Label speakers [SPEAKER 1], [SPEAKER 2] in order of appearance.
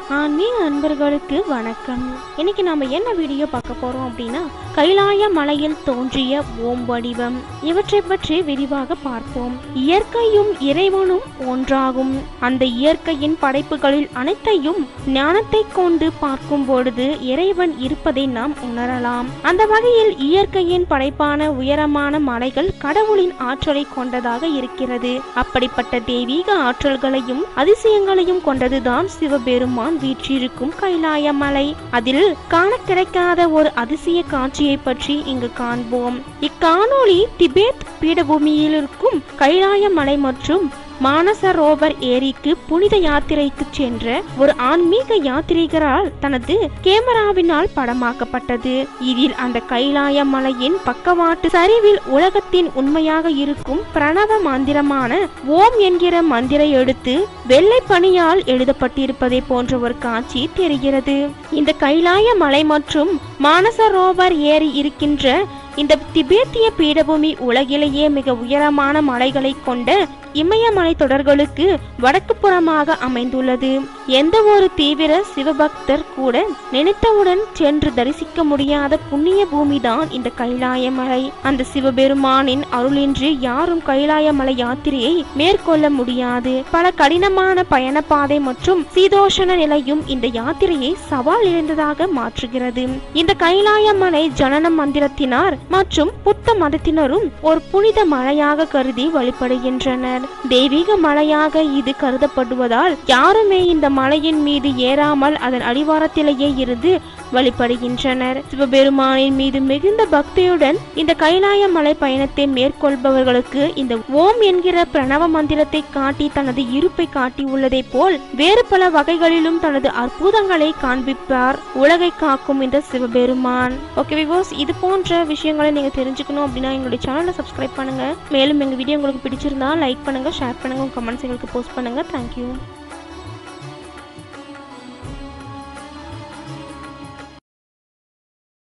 [SPEAKER 1] ஆன்மீக அன்பர்களுக்கு வணக்கம் இன்னைக்கு நாம என்ன வீடியோ பார்க்க போறோம் அப்படின்னா கைலாய மலையில் தோன்றிய ஓம் வடிவம் இவற்றை பற்றி விரிவாக பார்ப்போம் இயற்கையும் இறைவனும் ஒன்றாகும் அந்த இயற்கையின் படைப்புகளில் அனைத்தையும் ஞானத்தை கொண்டு பார்க்கும் பொழுது இறைவன் இருப்பதை நாம் உணரலாம் அந்த வகையில் இயற்கையின் படைப்பான உயரமான மலைகள் கடவுளின் ஆற்றலை கொண்டதாக இருக்கிறது அப்படிப்பட்ட தெய்வீக ஆற்றல்களையும் அதிசயங்களையும் கொண்டதுதான் சிவபெருமான் வீற்றிருக்கும் கைலாய மலை அதில் காண கிடைக்காத ஒரு அதிசய காட்சியை பற்றி இங்கு காண்போம் இக்காணொளி திபெத் பீடபூமியில் இருக்கும் கைலாய மலை மற்றும் மானசரோவர் ஏரிக்கு புனித யாத்திரைக்கு சென்ற ஒரு ஆன்மீக யாத்ரீகரால் தனது கேமராவினால் படமாக்கப்பட்டது இதில் அந்த கைலாய மலையின் பக்கவாட்டு சரிவில் உலகத்தின் உண்மையாக இருக்கும் பிரணவ மந்திரமான ஓம் என்கிற மந்திர எடுத்து வெள்ளை பணியால் எழுதப்பட்டிருப்பதை போன்ற ஒரு காட்சி தெரிகிறது இந்த கைலாய மலை மற்றும் மானசரோவர் ஏரி இருக்கின்ற இந்த திபேத்திய பீடபூமி உலகிலேயே மிக உயரமான மலைகளை கொண்ட இமயமலை தொடர்களுக்கு வடக்கு புறமாக அமைந்துள்ளது எந்த ஒரு தீவிர சிவபக்தர் கூட நினைத்தவுடன் சென்று தரிசிக்க முடியாத புண்ணிய பூமிதான் இந்த கைலாய மலை அந்த சிவபெருமானின் அருளின்றி யாரும் கைலாய மலை யாத்திரையை மேற்கொள்ள முடியாது பல கடினமான பயண பாதை மற்றும் சீதோஷண நிலையும் இந்த யாத்திரையை சவால் நிறைந்ததாக மாற்றுகிறது இந்த கைலாய மலை ஜனன மந்திரத்தினார் மற்றும் புத்த மதத்தினரும் ஒரு புனித மலையாக கருதி வழிபடுகின்றனர் தெய்வீக மலையாக இது கருதப்படுவதால் யாருமே இந்த மலையின் மீது ஏறாமல் அதன் அடிவாரத்திலேயே இருந்து வழிபடுகின்றனர் சிவபெருமானின் மீது மிகுந்த பக்தியுடன் இந்த கைலாய மலை பயணத்தை மேற்கொள்பவர்களுக்கு இந்த ஓம் என்கிற பிரணவ மந்திரத்தை காட்டி தனது இருப்பை காட்டி உள்ளதை போல் வேறு பல வகைகளிலும் தனது அற்புதங்களை காண்பிப்பார் உலகை காக்கும் இந்த சிவபெருமான் ஓகே விவோஸ் இது போன்ற விஷயங்களை நீங்க தெரிஞ்சுக்கணும் அப்படின்னா எங்களுடைய சேனலை சப்ஸ்கிரைப் பண்ணுங்க மேலும் எங்க வீடியோ உங்களுக்கு பிடிச்சிருந்தா லைக் பண்ணுங்க ஷேர் பண்ணுங்க உங்க கமெண்ட்ஸ் எங்களுக்கு போஸ்ட் பண்ணுங்க தேங்க்யூ